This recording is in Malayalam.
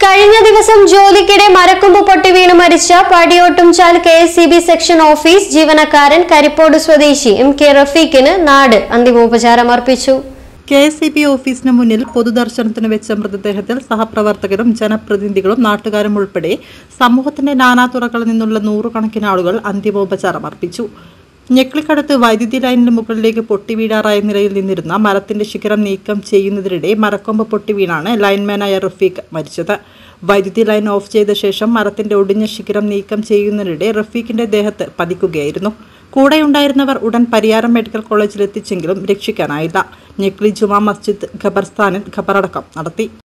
കഴിഞ്ഞ ദിവസം ജോലിക്കിടെ മരക്കൊമ്പ് പൊട്ടി വീണ് മരിച്ച Padiyottumchal K S C B section office ജീവനക്കാരൻ കരിപ്പോട് സ്വദേശി എം കെ റഫീഖിന് നാട് അന്തിമോപചാരം അർപ്പിച്ചു കെ എസ് സി ബി ഓഫീസിന് മുന്നിൽ പൊതുദർശനത്തിന് വെച്ച മൃതദേഹത്തിൽ സഹപ്രവർത്തകരും ജനപ്രതിനിധികളും നാട്ടുകാരും ഉൾപ്പെടെ സമൂഹത്തിന്റെ നാനാതുറകളിൽ നിന്നുള്ള നൂറുകണക്കിന് ആളുകൾ അന്തിമോപചാരം അർപ്പിച്ചു ഞെക്ലിക്കടുത്ത് വൈദ്യുതി ലൈനിന് മുകളിലേക്ക് പൊട്ടി വീഴാറായ നിലയിൽ നിന്നിരുന്ന മരത്തിന്റെ ശിഖരം നീക്കം ചെയ്യുന്നതിനിടെ മരക്കൊമ്പ് പൊട്ടി വീണാണ് ലൈൻമാനായ റഫീഖ് മരിച്ചത് വൈദ്യുതി ലൈൻ ഓഫ് ചെയ്ത ശേഷം മരത്തിന്റെ ഒടിഞ്ഞ ശിഖരം നീക്കം ചെയ്യുന്നതിനിടെ റഫീഖിന്റെ ദേഹത്ത് പതിക്കുകയായിരുന്നു കൂടെയുണ്ടായിരുന്നവർ ഉടൻ പരിയാരം മെഡിക്കൽ കോളേജിൽ എത്തിച്ചെങ്കിലും രക്ഷിക്കാനായില്ല ഞെക്ലി ജുമാ മസ്ജിദ് ഖബർസ്ഥാനിൽ ഖബറടക്കം നടത്തി